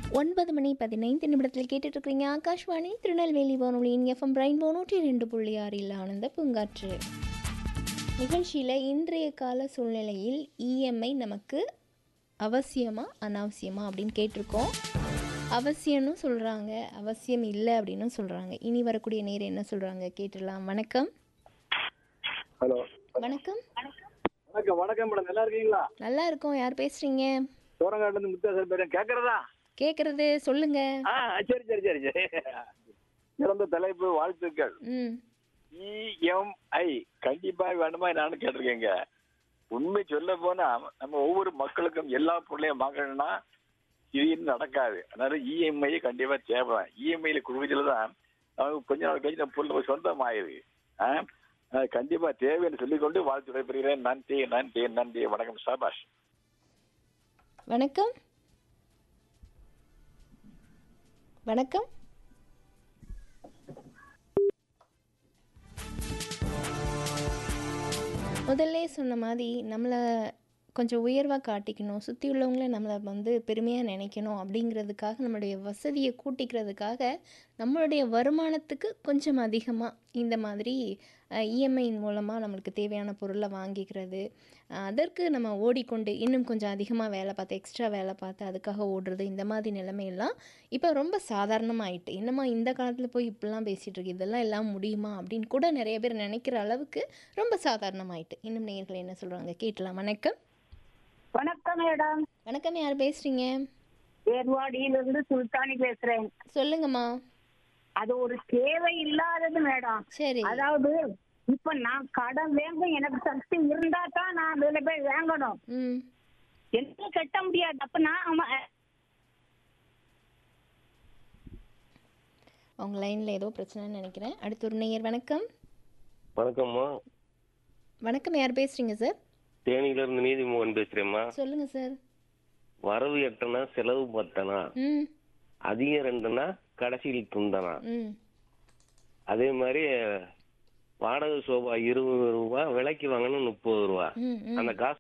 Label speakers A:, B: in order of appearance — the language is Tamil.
A: ஒன்பது மணி பதினைந்து நிமிடத்தில் கேட்டுட்டு இருக்கிறீங்க ஆகாஷ்வாணி திருநெல்வேலி வானொலியின் எஃப்எம் பிரைன் நூற்றி ரெண்டு புள்ளி ஆறில் ஆனந்த பூங்காற்று நிகழ்ச்சியில் இன்றைய கால சூழ்நிலையில் இஎம்ஐ நமக்கு அவசியமா அனாவசியமா அப்படின்னு கேட்டிருக்கோம் அவசியம்னு சொல்கிறாங்க அவசியம் இல்லை அப்படின்னு சொல்கிறாங்க இனி வரக்கூடிய நேரம் என்ன சொல்கிறாங்க கேட்டுடலாம் வணக்கம்
B: ஹலோ
A: வணக்கம்
B: வணக்கம் வணக்கம் மேடம் நல்லா இருக்கீங்களா
A: நல்லா இருக்கோம் யார் பேசுகிறீங்க
B: சோரங்காட்டுல இருந்து முத்தாசர் பேரன் கேட்கறதா
A: கேட்குறது சொல்லுங்க
B: ஆ சரி சரி சரி சரி சிறந்த தலைப்பு வாழ்த்துக்கள்
A: ம்
B: இஎம்ஐ கண்டிப்பா வேணுமா நானும் கேட்டிருக்கேங்க உண்மை சொல்ல போனா நம்ம ஒவ்வொரு மக்களுக்கும் எல்லா பொருளையும் வாங்கணும்னா இது இன்னும் நடக்காது அதனால இஎம்ஐ கண்டிப்பா தேவை இஎம்ஐல குழுவதில் தான் நமக்கு கொஞ்ச நாள் கழிச்சு நம்ம பொருள் சொந்தம் ஆயிருக்கு ஆ? அது கண்டிப்பா தேவைன்னு சொல்லிக்கொண்டு வாழ்த்து விடைபெறுகிறேன் நன்றி நன்றி நன்றி வணக்கம் சாபாஷ்
A: வணக்கம் வணக்கம் முதல்ல சொன்ன மாதிரி நம்மளை கொஞ்சம் உயர்வாக காட்டிக்கணும் சுற்றி உள்ளவங்கள நம்மளை வந்து பெருமையாக நினைக்கணும் அப்படிங்கிறதுக்காக நம்மளுடைய வசதியை கூட்டிக்கிறதுக்காக நம்மளுடைய வருமானத்துக்கு கொஞ்சம் அதிகமாக இந்த மாதிரி இஎம்ஐயின் மூலமாக நம்மளுக்கு தேவையான பொருளை வாங்கிக்கிறது அஹ், அதற்கு நம்ம ஓடிக்கொண்டு இன்னும் கொஞ்சம் அதிகமாக வேலை பார்த்து எக்ஸ்ட்ரா வேலை பார்த்து அதுக்காக ஓடுறது இந்த மாதிரி நிலைமையெல்லாம் இப்போ ரொம்ப சாதாரணமாயிட்டு என்னம்மா இந்த காலத்தில் போய் இப்படிலாம் பேசிகிட்டு இருக்கு இதெல்லாம் எல்லாம் முடியுமா அப்படின்னு கூட நிறைய பேர் நினைக்கிற அளவுக்கு ரொம்ப சாதாரணமாயிட்டு இன்னும் நேயர்கள் என்ன சொல்கிறாங்க கேட்கலாம் வணக்கம்
C: வணக்கம் மேடம்
A: வணக்கம் யார் பேசுகிறீங்க
C: ஏர்வாடியிலிருந்து சுல்தானி பேசுறேன்
A: சொல்லுங்கம்மா
C: அது ஒரு தேவை இல்லாதது மேடம்
A: சரி
C: அதாவது இப்ப நான் கடன் வேங்க எனக்கு சக்தி இருந்தா தான் நான் வேலை போய் வாங்கணும்
A: ம்
C: என்ன கட்ட முடியாது அப்ப நான் அவன்
A: அவங்க லைனில் ஏதோ பிரச்சனைன்னு நினைக்கிறேன் அடுத்த ஒரு நேயர் வணக்கம்
D: வணக்கம்மா
A: வணக்கம் யார் பேசுகிறீங்க சார்
D: தேனியில இருந்து நீதிமோகன் பேசுறேம்மா
A: சொல்லுங்கள் சார்
D: வரவு எட்டனா செலவு பத்தனா
A: ம்
D: அதிகம் ரெண்டுனா கடைசியில் துண்டனா
A: ம்
D: அதே மாதிரி வாடகை சோபா இருபது ரூபா விலைக்கு வாங்கணும் முப்பது ரூபா
A: ம் ம்
D: அந்த காசு